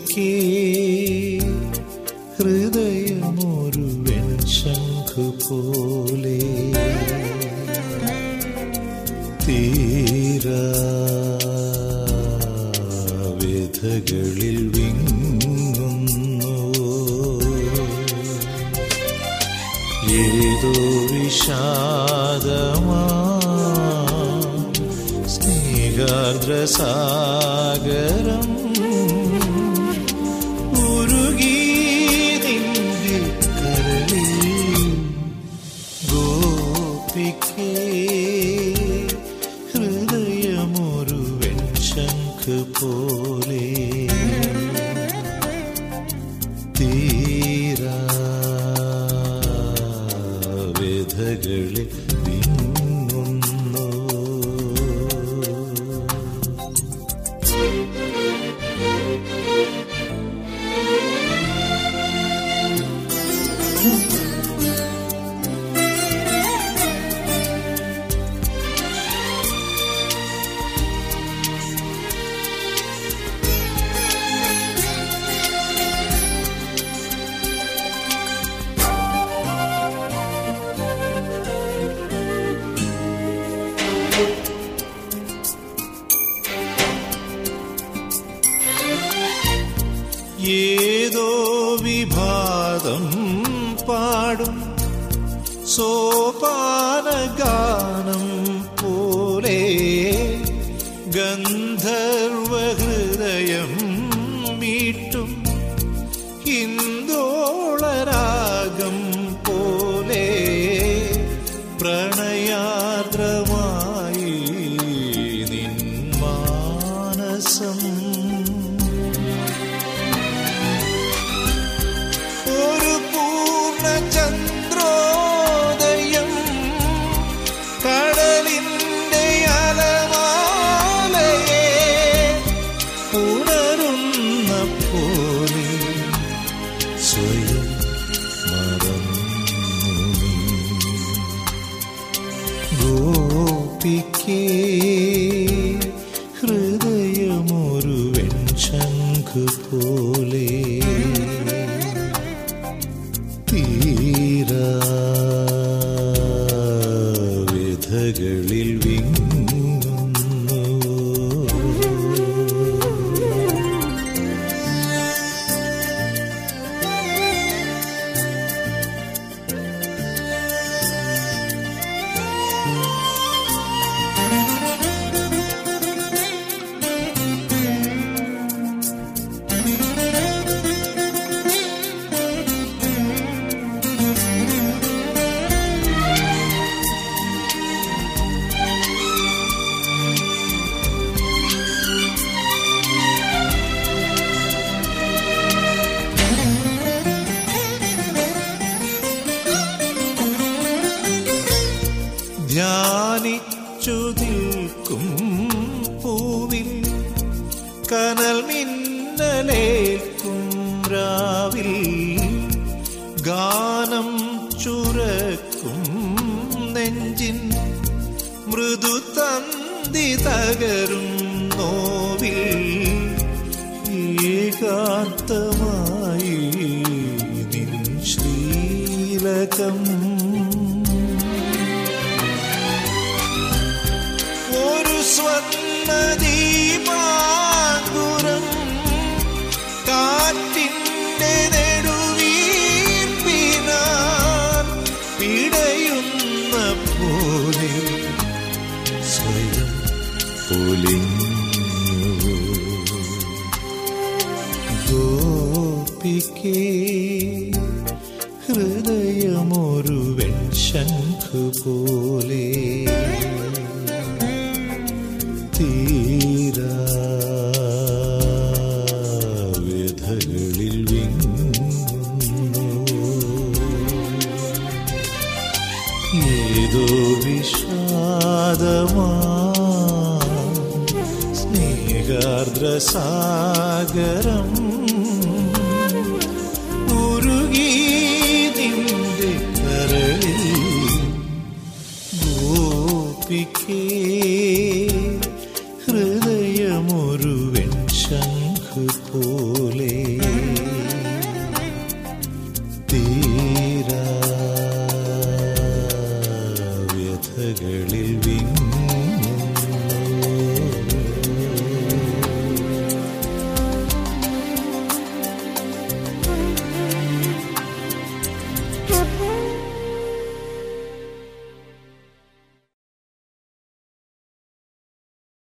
ഗോപിക്കേ ഹൃദയമൊരു വെൺശംഖു പോലെ തീരാ വ്യഥകളിൽ വിങ്ങുന്നു ഏതോ വിഷാദമാ സ്നേഹാർദ്രസാഗരം ഉരുകി നിന്റെ കരളിൽ ഗോപിക്കേ ഹൃദയമൊരു വെൺശംഖ് പോലെ തീരാ വ്യഥകളിൽ വിങ്ങുന്നു ഏതോ വിഭാതം പാടും സോപാനഗാനം പോലെ ഗന്ധർവഹൃദയം മീട്ടും ഹിന്ദോളരാഗം പോലെ പ്രണയാർദ്രമായി നിൻ മാനസം ഒരു പൂർണ്ണ ചന്ദ്രോദയം കടലിന്റെ അലമാലയെ ഉണരുന്ന പോലെ സ്വയം മറന്നു നീ. ഗോപിക്കേ ഹൃദയമൊരു വെൺശംഖ് പോലെ തീരാ വ്യഥകളിൽ വിങ്ങുന്നു ധ്യാനിച്ചു നിൽക്കും പൂവിൽ കനൽ മിന്നലേൽക്കും രാവിൽ ഗാനം ചുരക്കും നെഞ്ചിൻ മൃദു തന്തി തകരും നോവിൽ ഏകാന്തമായി നിൻ ശ്രീലകം ഒരു സ്വർണ്ണദീപാങ്കുരം കാറ്റിന്റെ നെടുവീർപ്പിനാൽ പിടയുന്ന പോലെ സ്വയം പൊലിഞ്ഞു ഗോപിക്കേ ഹൃദയമൊരു വെൺശംഖ് പോലെ തീരാ വ്യഥകളിൽ വിങ്ങുന്നു ഏതോ വിഷാദമാ സ്നേഹാർദ്രസാഗരം ഉരുകി നിന്റെ കരളിൽ ഗോപിക്കേ